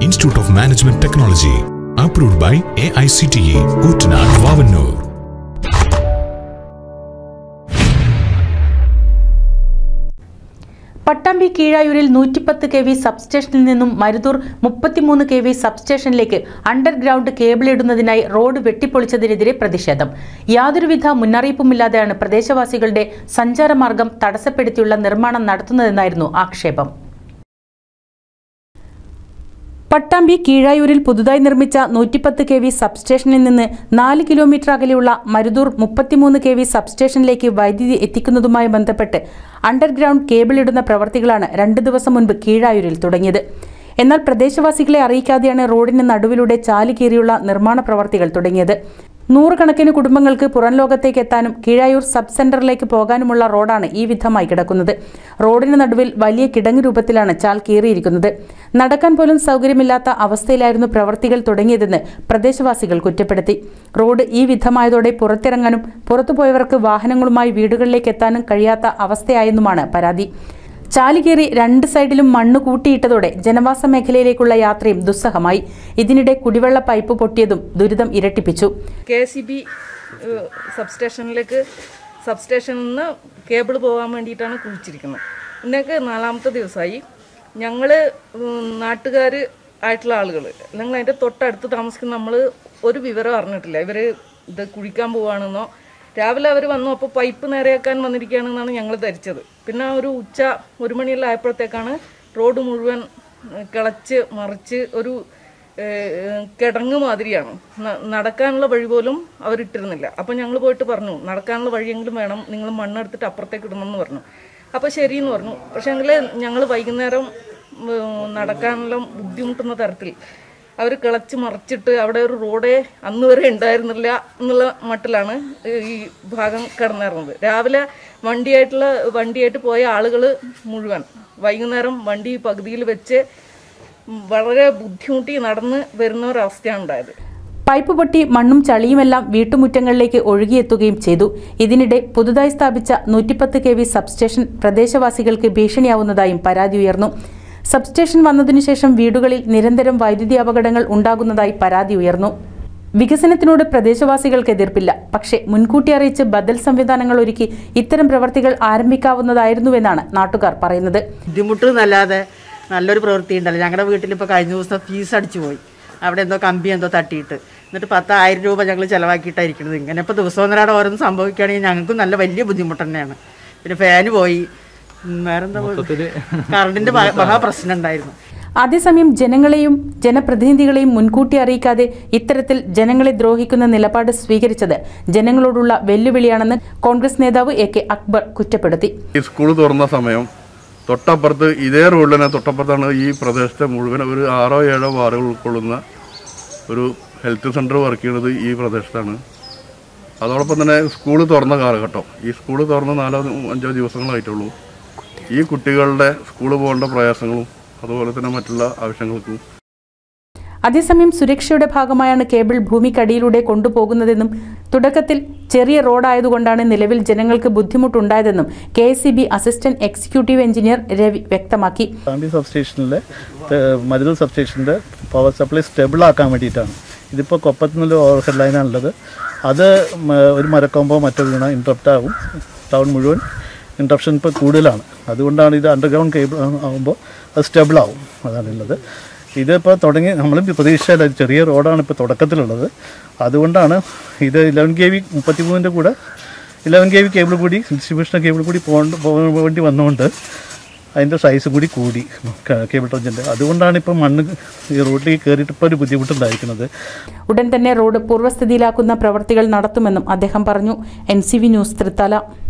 Institute of Management Technology. Approved by AICTE, Uttanad, Vavanur. Pattambi കീഴായൂരിൽ നൂറ്റിപ്പത്ത് K V സബ്സ്റ്റേഷനിൽ നിന്നും മരുതൂർ മുപ്പത്തിമൂന്ന് K V സബ്സ്റ്റേഷനിലേക്ക് underground cable ഇടുന്നതിനായി റോഡ് വെട്ടിപ്പൊളിച്ചതിനെതിരെ പ്രതിഷേധം യാതൊരുവിധ മുന്നറിയിപ്പുമില്ലാതെയാണ് പ്രദേശവാസികളുടെ സഞ്ചാരമാർഗം തടസ്സപ്പെടുത്തിയുള്ള നിർമ്മാണം നടത്തുന്നതെന്നായിരുന്നു ആക്ഷേപം പട്ടാമ്പി കീഴായൂരിൽ പുതുതായി നിർമ്മിച്ച നൂറ്റിപ്പത്ത് കെ വി സബ്സ്റ്റേഷനിൽ നിന്ന് നാല് കിലോമീറ്റർ അകലെയുള്ള മരുതൂർ മുപ്പത്തിമൂന്ന് കെ വി സബ്സ്റ്റേഷനിലേക്ക് വൈദ്യുതി എത്തിക്കുന്നതുമായി ബന്ധപ്പെട്ട് അണ്ടർഗ്രൗണ്ട് കേബിൾ ഇടുന്ന പ്രവർത്തികളാണ് രണ്ട് ദിവസം മുൻപ് കീഴായൂരിൽ തുടങ്ങിയത് എന്നാൽ പ്രദേശവാസികളെ അറിയിക്കാതെയാണ് റോഡിന് നടുവിലൂടെ ചാലി കീറിയുള്ള നിർമ്മാണ പ്രവർത്തികൾ തുടങ്ങിയത് നൂറുകണക്കിന് കുടുംബങ്ങൾക്ക് പുറം ലോകത്തേക്ക് എത്താനും കീഴായൂർ സബ് സെന്ററിലേക്ക് പോകാനുമുള്ള റോഡാണ് ഈ വിധമായി കിടക്കുന്നത് റോഡിന് നടുവിൽ വലിയ കിടങ്ങ് രൂപത്തിലാണ് ചാൽ കീറിയിരിക്കുന്നത് നടക്കാൻ പോലും സൗകര്യമില്ലാത്ത അവസ്ഥയിലായിരുന്നു പ്രവർത്തികൾ തുടങ്ങിയതെന്ന് പ്രദേശവാസികൾ കുറ്റപ്പെടുത്തി റോഡ് ഈ വിധമായതോടെ പുറത്തിറങ്ങാനും പുറത്തുപോയവർക്ക് വാഹനങ്ങളുമായി വീടുകളിലേക്ക് എത്താനും കഴിയാത്ത അവസ്ഥയായെന്നുമാണ് പരാതി ചാലികേറി രണ്ട് സൈഡിലും മണ്ണ് കൂട്ടിയിട്ടതോടെ ജനവാസ മേഖലയിലേക്കുള്ള യാത്രയും ദുസ്സഹമായി ഇതിനിടെ കുടിവെള്ള പൈപ്പ് പൊട്ടിയതും ദുരിതം ഇരട്ടിപ്പിച്ചു കെ സി ബി സബ്സ്റ്റേഷനിലേക്ക് സബ്സ്റ്റേഷനിൽ നിന്ന് കേബിൾ പോകാൻ വേണ്ടിയിട്ടാണ് കുഴിച്ചിരിക്കുന്നത് ഇന്നേക്ക് നാലാമത്തെ ദിവസമായി ഞങ്ങൾ നാട്ടുകാർ ആയിട്ടുള്ള ആളുകൾ അല്ലെങ്കിൽ അതിൻ്റെ തൊട്ടടുത്ത് താമസിക്കുന്ന നമ്മൾ ഒരു വിവരം അറിഞ്ഞിട്ടില്ല ഇവർ ഇത് കുഴിക്കാൻ പോവുകയാണെന്നോ രാവിലെ അവർ വന്നു അപ്പോൾ പൈപ്പ് നേരെയാക്കാൻ വന്നിരിക്കുകയാണെന്നാണ് ഞങ്ങൾ ധരിച്ചത് പിന്നെ ഒരു ഉച്ച ഒരു മണിയെല്ലാം ആയപ്പോഴത്തേക്കാണ് റോഡ് മുഴുവൻ ഏഹ്, കിളച്ച് മറിച്ച് ഒരു ഏഹ്, കിടങ്ങ് മാതിരിയാണ് ന- നടക്കാനുള്ള വഴി പോലും അവരിട്ടിരുന്നില്ല അപ്പം ഞങ്ങൾ പോയിട്ട് പറഞ്ഞു നടക്കാനുള്ള വഴിയെങ്കിലും വേണം നിങ്ങൾ മണ്ണെടുത്തിട്ട് അപ്പുറത്തേക്ക് ഇടണം എന്ന് പറഞ്ഞു അപ്പോൾ ശരിയെന്ന് പറഞ്ഞു പക്ഷേ എങ്കിൽ ഞങ്ങൾ വൈകുന്നേരം ഉം, നടക്കാനുള്ള ബുദ്ധിമുട്ടുന്ന തരത്തിൽ അവർ കിളച്ച് മറിച്ചിട്ട് അവിടെ ഒരു റോഡേ അന്ന് വരെ ഉണ്ടായിരുന്നില്ല എന്നുള്ള മട്ടിലാണ് ഈ ഭാഗം കിടന്നിരുന്നത് രാവിലെ വണ്ടിയായിട്ടുള്ള വണ്ടിയായിട്ട് പോയ ആളുകൾ മുഴുവൻ വൈകുന്നേരം വണ്ടി പകുതിയിൽ വെച്ച് വളരെ ബുദ്ധിമുട്ടി നടന്ന് വരുന്ന ഒരവസ്ഥയാണ് ഉണ്ടായത് പൈപ്പ് പൊട്ടി മണ്ണും ചളിയുമെല്ലാം വീട്ടുമുറ്റങ്ങളിലേക്ക് ഒഴുകിയെത്തുകയും ചെയ്തു ഇതിനിടെ പുതുതായി സ്ഥാപിച്ച നൂറ്റിപ്പത്ത് കെ വി സബ്സ്റ്റേഷൻ പ്രദേശവാസികൾക്ക് ഭീഷണിയാവുന്നതായും പരാതി ഉയർന്നു സബ്സ്റ്റേഷൻ വന്നതിനുശേഷം വീടുകളിൽ നിരന്തരം വൈദ്യുതി അപകടങ്ങൾ ഉണ്ടാകുന്നതായി പരാതി ഉയർന്നു വികസനത്തിനോട് പ്രദേശവാസികൾക്ക് എതിർപ്പില്ല പക്ഷേ മുൻകൂട്ടി അറിയിച്ച് ബദൽ സംവിധാനങ്ങൾ ഒരുക്കി ഇത്തരം പ്രവർത്തികൾ ആരംഭിക്കാവുന്നതായിരുന്നുവെന്നാണ് നാട്ടുകാർ പറയുന്നത് ബുദ്ധിമുട്ട് എന്നല്ലാതെ നല്ലൊരു പ്രവൃത്തി ഉണ്ടല്ലോ ഞങ്ങളുടെ വീട്ടിൽ ഇപ്പോൾ കഴിഞ്ഞ ദിവസം ഫീസ് അടിച്ചു പോയി അവിടെ എന്തോ കമ്പി എന്തോ തട്ടിയിട്ട് എന്നിട്ട് പത്തായിരം രൂപ ഞങ്ങൾ ചിലവാക്കിയിട്ടായിരിക്കുന്നത് ഇങ്ങനെ ഇപ്പോൾ ദിവസമൊന്നരാടെ ഓരോന്ന് സംഭവിക്കുകയാണെങ്കിൽ ഞങ്ങൾക്കും നല്ല വലിയ ബുദ്ധിമുട്ട് തന്നെയാണ് പിന്നെ ഫാന് പോയി ഉം, വേറെന്താ കറണ്ടിൻ്റെ മഹാപ്രശ്നം ഉണ്ടായിരുന്നു അതേസമയം ജനങ്ങളെയും ജനപ്രതിനിധികളെയും മുൻകൂട്ടി അറിയിക്കാതെ ഇത്തരത്തിൽ ജനങ്ങളെ ദ്രോഹിക്കുന്ന നിലപാട് സ്വീകരിച്ചത് ജനങ്ങളോടുള്ള വെല്ലുവിളിയാണെന്ന് കോൺഗ്രസ് നേതാവ് എ കെ അക്ബർ കുറ്റപ്പെടുത്തി ഈ സ്കൂൾ തുറന്ന സമയം തൊട്ടപ്പുറത്ത് ഇതേ റോഡിൽ തന്നെ തൊട്ടപ്പുറത്താണ് ഈ പ്രദേശത്തെ മുഴുവൻ ഒരു ആറോ ഏഴോ വാർഡുകൾ ഉൾക്കൊള്ളുന്ന ഒരു ഹെൽത്ത് സെൻറ്റർ വർക്ക് ചെയ്യുന്നത് ഈ പ്രദേശത്താണ് അതോടൊപ്പം തന്നെ സ്കൂൾ തുറന്ന കാലഘട്ടം ഈ സ്കൂൾ തുറന്ന് നാലോ അഞ്ചോ ദിവസങ്ങളായിട്ടുള്ളൂ ഈ കുട്ടികളുടെ സ്കൂൾ പോകേണ്ട പ്രയാസങ്ങളും അതുപോലെ തന്നെ മറ്റുള്ള ആവശ്യങ്ങൾക്കും അതേസമയം സുരക്ഷയുടെ ഭാഗമായാണ് കേബിൾ ഭൂമിക്കടിയിലൂടെ കൊണ്ടുപോകുന്നതെന്നും തുടക്കത്തിൽ ചെറിയ റോഡായതുകൊണ്ടാണ് നിലവിൽ ജനങ്ങൾക്ക് ബുദ്ധിമുട്ടുണ്ടായതെന്നും K S assistant executive engineer Ravi വ്യക്തമാക്കി പാമ്പി സബ്സ്റ്റേഷനിലെ മരുതൂർ സബ്സ്റ്റേഷൻ്റെ പവർ സപ്ലൈ സ്റ്റെബിൾ ആക്കാൻ വേണ്ടിയിട്ടാണ് ഇതിപ്പോൾ കൊപ്പത്തുനിന്നുള്ള ഓവർ ഹെഡ് ലൈനാണുള്ളത് അത് മ- ഒരു മരക്കൊമ്പോ മറ്റോ വീണ ഇൻട്രപ്റ്റ് ആകും ടൗൺ മുഴുവൻ ഇൻട്രപ്ഷൻ ഇപ്പോൾ കൂടുതലാണ് അതുകൊണ്ടാണ് ഇത് അണ്ടർഗ്രൗണ്ട് കേബിൾ ആകുമ്പോൾ അത് സ്റ്റെബിൾ ആവും അതാണുള്ളത് ഇതിപ്പോൾ തുടങ്ങി നമ്മളും പ്രതീക്ഷിച്ചാൽ അത് ചെറിയ റോഡാണ് ഇപ്പോൾ തുടക്കത്തിലുള്ളത് അതുകൊണ്ടാണ് ഇത് ഇലവൻ കെ വി മുപ്പത്തിമൂന്നിൻ്റെ കൂടെ ഇലവൻ കെ വി കേബിൾ കൂടി ഡിസ്ട്രിബ്യൂഷൻ കേബിൾ കൂടി പോകേണ്ട പോകാൻ വേണ്ടി വന്നുകൊണ്ട് അതിൻ്റെ സൈസ് കൂടി കൂടി ക- കേബിൾ ട്രഞ്ചിൻ്റെ അതുകൊണ്ടാണ് ഇപ്പം മണ്ണ് ഈ റോഡിലേക്ക് കയറിയിട്ട് ഇപ്പോൾ ഒരു ബുദ്ധിമുട്ടുണ്ടായിരിക്കുന്നത് ഉടൻ തന്നെ റോഡ് പൂർവ്വസ്ഥിതിയിലാക്കുന്ന പ്രവർത്തികൾ നടത്തുമെന്നും അദ്ദേഹം പറഞ്ഞു എൻ ന്യൂസ് തൃത്തല